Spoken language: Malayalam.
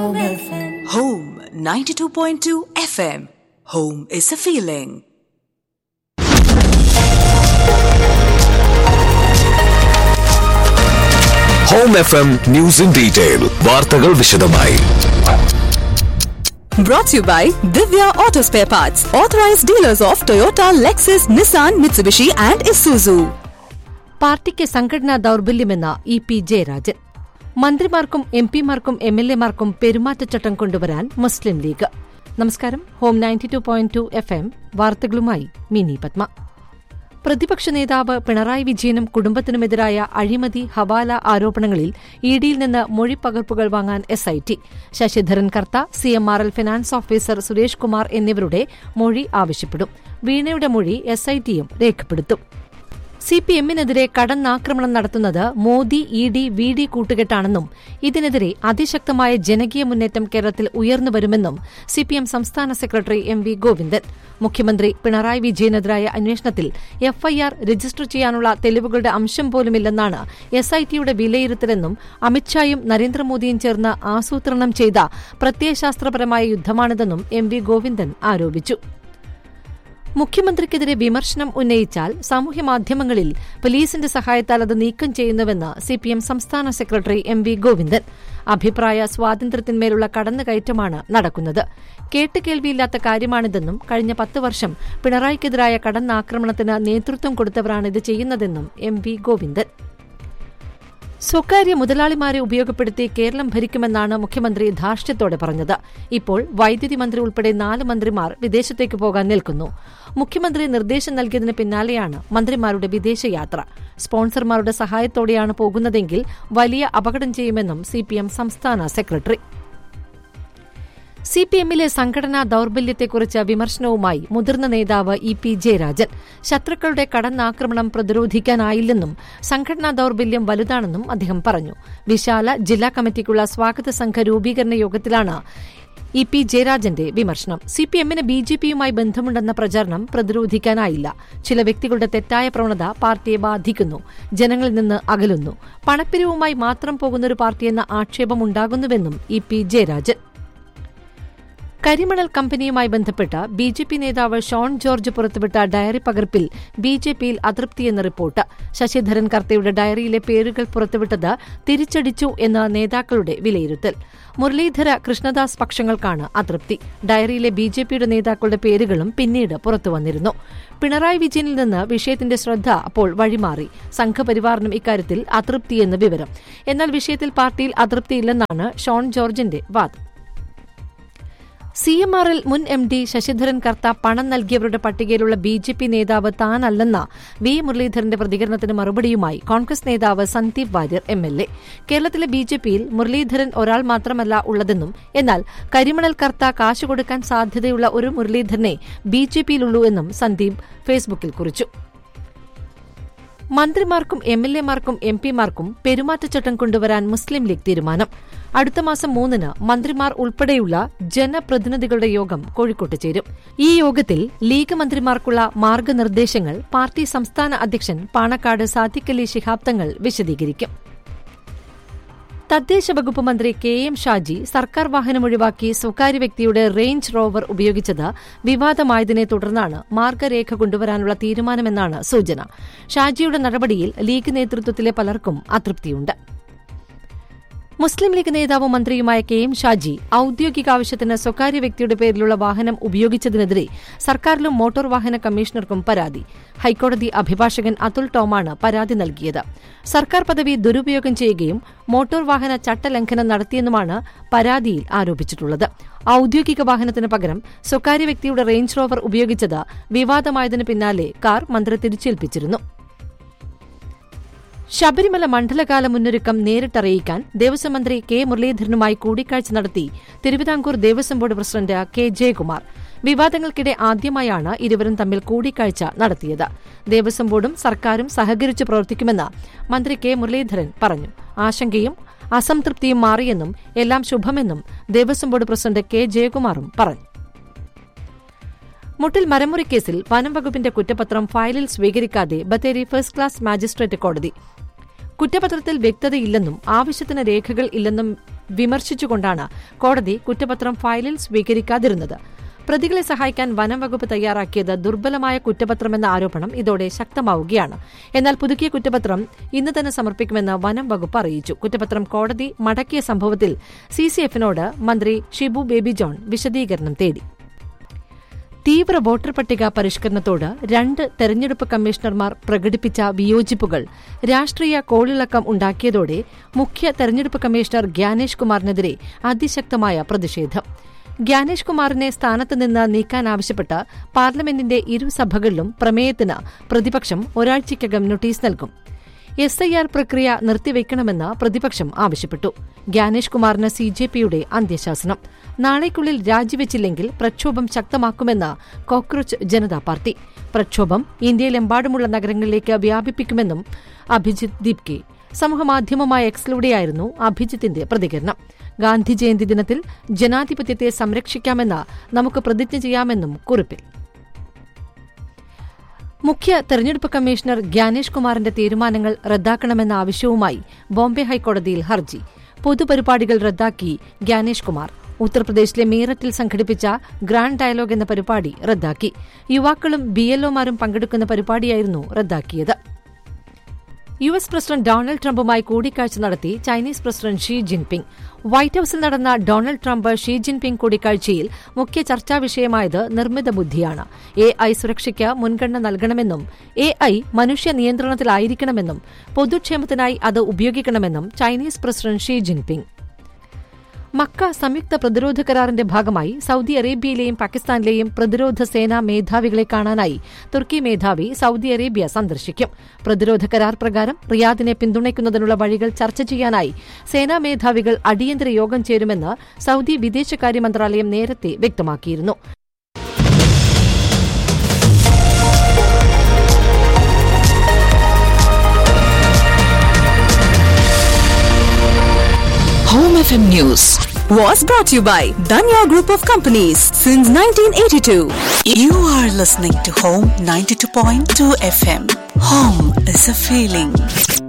Home FM. Home 92.2 FM. Home is a feeling. Home F M news in detail വാർത്തകൾ വിശദമായി Brought to you by Divya Auto Spare Parts, authorized dealers of Toyota, Lexus, Nissan, Mitsubishi, and Isuzu. പാർട്ടിക്ക് സംഘടനാ ദൌർബല്യമെന്ന ഇ പി ജയരാജൻ മന്ത്രിമാർക്കും എം പിമാർക്കും എം എൽ എമാർക്കും പെരുമാറ്റച്ചട്ടം കൊണ്ടുവരാൻ മുസ്ലിം ലീഗ് നമസ്കാരം home ninety two point two FM എം വാർത്തകളുമായി മിനി പത്മ പ്രതിപക്ഷ നേതാവ് പിണറായി വിജയനും കുടുംബത്തിനുമെതിരായ അഴിമതി ഹവാല ആരോപണങ്ങളിൽ ഇ ഡിയിൽ നിന്ന് മൊഴിപ്പകർപ്പുകൾ വാങ്ങാൻ S I T Sasidharan Kartha C M R L finance officer Suresh Kumar എന്നിവരുടെ മൊഴി ആവശ്യപ്പെടും വീണയുടെ മൊഴി എസ് ഐ ടിയും രേഖപ്പെടുത്തും സി പി എമ്മിനെതിരെ കടന്നാക്രമണം നടത്തുന്നത് Modi E D V D കൂട്ടുകെട്ടാണെന്നും ഇതിനെതിരെ അതിശക്തമായ ജനകീയ മുന്നേറ്റം കേരളത്തിൽ ഉയർന്നുവരുമെന്നും സി പി എം സംസ്ഥാന സെക്രട്ടറി എം വി ഗോവിന്ദൻ മുഖ്യമന്ത്രി പിണറായി വിജയനെതിരായ അന്വേഷണത്തിൽ എഫ്ഐആർ രജിസ്റ്റർ ചെയ്യാനുള്ള തെളിവുകളുടെ അംശം പോലുമില്ലെന്നാണ് എസ് ഐ ടിയുടെ വിലയിരുത്തലെന്നും അമിത്ഷായും നരേന്ദ്രമോദിയും ചേർന്ന് ആസൂത്രണം ചെയ്ത പ്രത്യയശാസ്ത്രപരമായ യുദ്ധമാണിതെന്നും എം വി ഗോവിന്ദൻ ആരോപിച്ചു മുഖ്യമന്ത്രിക്കെതിരെ വിമർശനം ഉന്നയിച്ചാൽ സാമൂഹ്യമാധ്യമങ്ങളിൽ പോലീസിന്റെ സഹായത്താൽ അത് നീക്കം ചെയ്യുന്നുവെന്ന് സിപിഎം സംസ്ഥാന സെക്രട്ടറി എം വി ഗോവിന്ദൻ അഭിപ്രായ സ്വാതന്ത്ര്യത്തിന്മേലുള്ള കടന്നുകയറ്റമാണ് നടക്കുന്നത് കേട്ടുകേൾവിയില്ലാത്ത കാര്യമാണിതെന്നും കഴിഞ്ഞ പത്ത് വർഷം പിണറായിക്കെതിരായ കടന്നാക്രമണത്തിന് നേതൃത്വം കൊടുത്തവരാണ് ഇത് ചെയ്യുന്നതെന്നും എം വി ഗോവിന്ദൻ സ്വകാര്യ മുതലാളിമാരെ ഉപയോഗപ്പെടുത്തി കേരളം ഭരിക്കുമെന്നാണ് മുഖ്യമന്ത്രി ധാർഷ്ട്യത്തോടെ പറഞ്ഞത് ഇപ്പോൾ വൈദ്യുതി മന്ത്രി ഉൾപ്പെടെ നാല് മന്ത്രിമാർ വിദേശത്തേക്ക് പോകാൻ നിൽക്കുന്നു മുഖ്യമന്ത്രി നിർദ്ദേശം നൽകിയതിന് പിന്നാലെയാണ് മന്ത്രിമാരുടെ വിദേശയാത്ര സ്പോൺസർമാരുടെ സഹായത്തോടെയാണ് പോകുന്നതെങ്കിൽ വലിയ അപകടം ചെയ്യുമെന്നും സിപിഎം സംസ്ഥാന സെക്രട്ടറി സി പി എമ്മിലെ സംഘടനാ ദൌർബല്യത്തെക്കുറിച്ച് വിമർശനവുമായി മുതിർന്ന നേതാവ് ഇ പി ജയരാജൻ ശത്രുക്കളുടെ കടന്നാക്രമണം പ്രതിരോധിക്കാനായില്ലെന്നും സംഘടനാ ദൌർബല്യം വലുതാണെന്നും അദ്ദേഹം പറഞ്ഞു വിശാല ജില്ലാ കമ്മിറ്റിക്കുള്ള സ്വാഗത സംഘ രൂപീകരണ യോഗത്തിലാണ് ഇ പി ജയരാജന്റെ വിമർശനം സി പി എമ്മിന് ബി ജെ പിയുമായി ബന്ധമുണ്ടെന്ന പ്രചാരണം പ്രതിരോധിക്കാനായില്ല ചില വ്യക്തികളുടെ തെറ്റായ പ്രവണത പാർട്ടിയെ ബാധിക്കുന്നു ജനങ്ങളിൽ നിന്ന് അകലുന്നു പണപ്പിരിവുമായി മാത്രം പോകുന്നൊരു പാർട്ടിയെന്ന ആക്ഷേപമുണ്ടാകുന്നുവെന്നും ഇ പി ജയരാജൻ കരിമണൽ കമ്പനിയുമായി ബന്ധപ്പെട്ട് ബി ജെ പി നേതാവ് ഷോൺ ജോർജ് പുറത്തുവിട്ട ഡയറി പകർപ്പിൽ ബി ജെ പിയിൽ അതൃപ്തിയെന്ന റിപ്പോർട്ട് ശശിധരൻ കർത്തയുടെ ഡയറിയിലെ പേരുകൾ പുറത്തുവിട്ടത് തിരിച്ചടിച്ചു എന്ന നേതാക്കളുടെ വിലയിരുത്തൽ മുരളീധര കൃഷ്ണദാസ് പക്ഷങ്ങൾക്കാണ് അതൃപ്തി ഡയറിയിലെ ബി ജെ പിയുടെ നേതാക്കളുടെ പേരുകളും പിന്നീട് പുറത്തുവന്നിരുന്നു പിണറായി വിജയനിൽ നിന്ന് വിഷയത്തിന്റെ ശ്രദ്ധ അപ്പോൾ വഴിമാറി സംഘപരിവാറിനും ഇക്കാര്യത്തിൽ അതൃപ്തിയെന്ന് വിവരം എന്നാൽ വിഷയത്തിൽ പാർട്ടിയിൽ അതൃപ്തിയില്ലെന്നാണ് ഷോൺ ജോർജിന്റെ വാദം സി എം ആർ എൽ മുൻ എം ഡി ശശിധരൻ കർത്ത പണം നൽകിയവരുടെ പട്ടികയിലുള്ള ബി ജെ പി നേതാവ് താനല്ലെന്ന വി മുരളീധരന്റെ പ്രതികരണത്തിന് മറുപടിയുമായി കോൺഗ്രസ് നേതാവ് Sandeep Warrier M L A കേരളത്തിലെ ബി ജെ പിയിൽ മുരളീധരൻ ഒരാൾ മാത്രമല്ല ഉള്ളതെന്നും എന്നാൽ കരിമണൽ കർത്ത കാശ് കൊടുക്കാൻ സാധ്യതയുള്ള ഒരു മുരളീധരനെ ബി ജെ പിയിലുള്ളൂ എന്നും സന്ദീപ് ഫേസ്ബുക്കിൽ കുറിച്ചു മന്ത്രിമാർക്കും എം എൽ എമാർക്കും എം പിമാർക്കും പെരുമാറ്റച്ചട്ടം കൊണ്ടുവരാൻ മുസ്ലിം ലീഗ് തീരുമാനം അടുത്ത മാസം മൂന്നിന് മന്ത്രിമാർ ഉൾപ്പെടെയുള്ള ജനപ്രതിനിധികളുടെ യോഗം കോഴിക്കോട്ട് ചേരും ഈ യോഗത്തിൽ ലീഗ് മന്ത്രിമാർക്കുള്ള മാർഗനിർദ്ദേശങ്ങൾ പാർട്ടി സംസ്ഥാന അധ്യക്ഷൻ പാണക്കാട് സാദിഖലി ശിഹാബ് തങ്ങൾ വിശദീകരിക്കും തദ്ദേശ വകുപ്പ് മന്ത്രി കെ എം ഷാജി സർക്കാർ വാഹനം ഒഴിവാക്കി സ്വകാര്യ വ്യക്തിയുടെ റേഞ്ച് റോവർ ഉപയോഗിച്ചത് വിവാദമായതിനെ തുടർന്നാണ് മാർഗരേഖ കൊണ്ടുവരാനുള്ള തീരുമാനമെന്നാണ് സൂചന ഷാജിയുടെ നടപടിയിൽ ലീഗ് നേതൃത്വത്തിലെ പലർക്കും അതൃപ്തിയുണ്ട് മുസ്ലിം ലീഗ് നേതാവും മന്ത്രിയുമായ കെ എം ഷാജി ഔദ്യോഗിക ആവശ്യത്തിന് സ്വകാര്യ വ്യക്തിയുടെ പേരിലുള്ള വാഹനം ഉപയോഗിച്ചതിനെതിരെ സർക്കാരിലും മോട്ടോർ വാഹന കമ്മീഷണർക്കും പരാതി ഹൈക്കോടതി അഭിഭാഷകൻ അതുൽ ടോമാണ് പരാതി നൽകിയത് സർക്കാർ പദവി ദുരുപയോഗം ചെയ്യുകയും മോട്ടോർ വാഹന ചട്ടലംഘനം നടത്തിയെന്നുമാണ് പരാതിയിൽ ആരോപിച്ചിട്ടുള്ളത് ഔദ്യോഗിക വാഹനത്തിന് പകരം സ്വകാര്യ വ്യക്തിയുടെ റേഞ്ച് റോവർ ഉപയോഗിച്ചത് വിവാദമായതിനു പിന്നാലെ കാർ മന്ത്രി തിരിച്ചേൽപ്പിച്ചിരുന്നു ശബരിമല മണ്ഡലകാല മുന്നൊരുക്കം നേരിട്ടറിയിക്കാൻ ദേവസ്വം മന്ത്രി കെ മുരളീധരനുമായി കൂടിക്കാഴ്ച നടത്തി Thiruvithamkoor Devaswom board president K Jayakumar വിവാദങ്ങൾക്കിടെ ആദ്യമായാണ് ഇരുവരും തമ്മിൽ കൂടിക്കാഴ്ച നടത്തിയത് ദേവസ്വം ബോർഡും സർക്കാരും സഹകരിച്ച് പ്രവർത്തിക്കുമെന്ന് മന്ത്രി കെ മുരളീധരൻ പറഞ്ഞു ആശങ്കയും അസംതൃപ്തിയും മാറിയെന്നും എല്ലാം ശുഭമെന്നും ദേവസ്വം ബോർഡ് പ്രസിഡന്റ് കെ ജയകുമാറും പറഞ്ഞു മുട്ടിൽ മരമുറി കേസിൽ വനം വകുപ്പിന്റെ കുറ്റപത്രം ഫയലിൽ സ്വീകരിക്കാതെ ബത്തേരി ഫസ്റ്റ് ക്ലാസ് മാജിസ്ട്രേറ്റ് കോടതി കുറ്റപത്രത്തിൽ വ്യക്തതയില്ലെന്നും ആവശ്യത്തിന് രേഖകൾ ഇല്ലെന്നും വിമർശിച്ചുകൊണ്ടാണ് കോടതി കുറ്റപത്രം ഫയലിൽ സ്വീകരിക്കാതിരുന്നത് പ്രതികളെ സഹായിക്കാൻ വനം വകുപ്പ് തയ്യാറാക്കിയത് ദുർബലമായ കുറ്റപത്രമെന്ന ആരോപണം ഇതോടെ ശക്തമാവുകയാണ് എന്നാൽ പുതുക്കിയ കുറ്റപത്രം ഇന്ന് തന്നെ സമർപ്പിക്കുമെന്ന് വനം വകുപ്പ് അറിയിച്ചു കുറ്റപത്രം കോടതി മടക്കിയ സംഭവത്തിൽ സിസിഎഫിനോട് മന്ത്രി ഷിബു ബേബി ജോൺ വിശദീകരണം തേടി തീവ്ര വോട്ടർ പട്ടിക പരിഷ്കരണത്തോട് രണ്ട് തെരഞ്ഞെടുപ്പ് കമ്മീഷണർമാർ പ്രകടിപ്പിച്ച വിയോജിപ്പുകൾ രാഷ്ട്രീയ കോളിളക്കം ഉണ്ടാക്കിയതോടെ മുഖ്യ തെരഞ്ഞെടുപ്പ് കമ്മീഷണർ ഗ്യാനേഷ് കുമാറിനെതിരെ അതിശക്തമായ പ്രതിഷേധം ഗ്യാനേഷ് കുമാറിനെ സ്ഥാനത്ത് നിന്ന് നീക്കാനാവശ്യപ്പെട്ട് പാർലമെന്റിന്റെ ഇരുസഭകളിലും പ്രമേയത്തിന് പ്രതിപക്ഷം ഒരാഴ്ചയ്ക്കകം നോട്ടീസ് നൽകും എസ് ഐ ആർ പ്രക്രിയ നിർത്തിവെക്കണമെന്ന് പ്രതിപക്ഷം ആവശ്യപ്പെട്ടു ഗ്യാനേഷ് കുമാറിന് സി ജെ പിയുടെ അന്ത്യശാസനം നാളേക്കുള്ളിൽ രാജിവെച്ചില്ലെങ്കിൽ പ്രക്ഷോഭം ശക്തമാക്കുമെന്ന് കോക്രോച്ച് ജനതാ പാർട്ടി പ്രക്ഷോഭം ഇന്ത്യയിലെമ്പാടുമുള്ള നഗരങ്ങളിലേക്ക് വ്യാപിപ്പിക്കുമെന്നും അഭിജിത് ദീപ്കെ സമൂഹമാധ്യമമായ എക്സിലൂടെയായിരുന്നു അഭിജിത്തിന്റെ പ്രതികരണം ഗാന്ധി ജയന്തി ദിനത്തിൽ ജനാധിപത്യത്തെ സംരക്ഷിക്കാമെന്ന് നമുക്ക് പ്രതിജ്ഞ ചെയ്യാമെന്നും കുറിപ്പിൽ മുഖ്യ തെരഞ്ഞെടുപ്പ് കമ്മീഷണർ ഗ്യാനേഷ് കുമാറിന്റെ തീരുമാനങ്ങൾ റദ്ദാക്കണമെന്ന ആവശ്യവുമായി ബോംബെ ഹൈക്കോടതിയിൽ ഹർജി പൊതുപരിപാടികൾ റദ്ദാക്കി ഗ്യാനേഷ് കുമാർ ഉത്തർപ്രദേശിലെ മീററ്റിൽ സംഘടിപ്പിച്ച ഗ്രാൻഡ് ഡയലോഗ് എന്ന പരിപാടി റദ്ദാക്കി യുവാക്കളും ബിഎൽഒമാരും പങ്കെടുക്കുന്ന പരിപാടിയായിരുന്നു റദ്ദാക്കിയത് യു എസ് പ്രസിഡന്റ് ഡൊണാൾഡ് ട്രംപുമായി കൂടിക്കാഴ്ച നടത്തി Chinese president Xi Jinping White ഹൌസിൽ നടന്ന ഡൊണാൾഡ് ട്രംപ് ഷീ ജിൻപിങ് കൂടിക്കാഴ്ചയിൽ മുഖ്യ ചർച്ചാ വിഷയമായത് നിർമ്മിത ബുദ്ധിയാണ് എ ഐ സുരക്ഷയ്ക്ക് മുൻഗണന നൽകണമെന്നും എ ഐ മനുഷ്യ നിയന്ത്രണത്തിലായിരിക്കണമെന്നും പൊതുക്ഷേമത്തിനായി അത് ഉപയോഗിക്കണമെന്നും ചൈനീസ് പ്രസിഡന്റ് ഷീ ജിൻപിങ് മക്ക സംയുക്ത പ്രതിരോധ കരാറിന്റെ ഭാഗമായി സൌദി അറേബ്യയിലെയും പാകിസ്ഥാനിലെയും പ്രതിരോധ സേനാ മേധാവികളെ കാണാനായി തുർക്കി മേധാവി സൌദി അറേബ്യ സന്ദർശിക്കും പ്രതിരോധ കരാർ പ്രകാരം റിയാദിനെ പിന്തുണയ്ക്കുന്നതിനുള്ള വഴികൾ ചർച്ച ചെയ്യാനായി സേനാ മേധാവികൾ അടിയന്തര യോഗം ചേരുമെന്ന് സൌദി വിദേശകാര്യ മന്ത്രാലയം നേരത്തെ വ്യക്തമാക്കിയിരുന്നു Home FM News was brought to you by Danya Group of Companies since 1982. You are listening to Home 92.2 FM. Home is a feeling.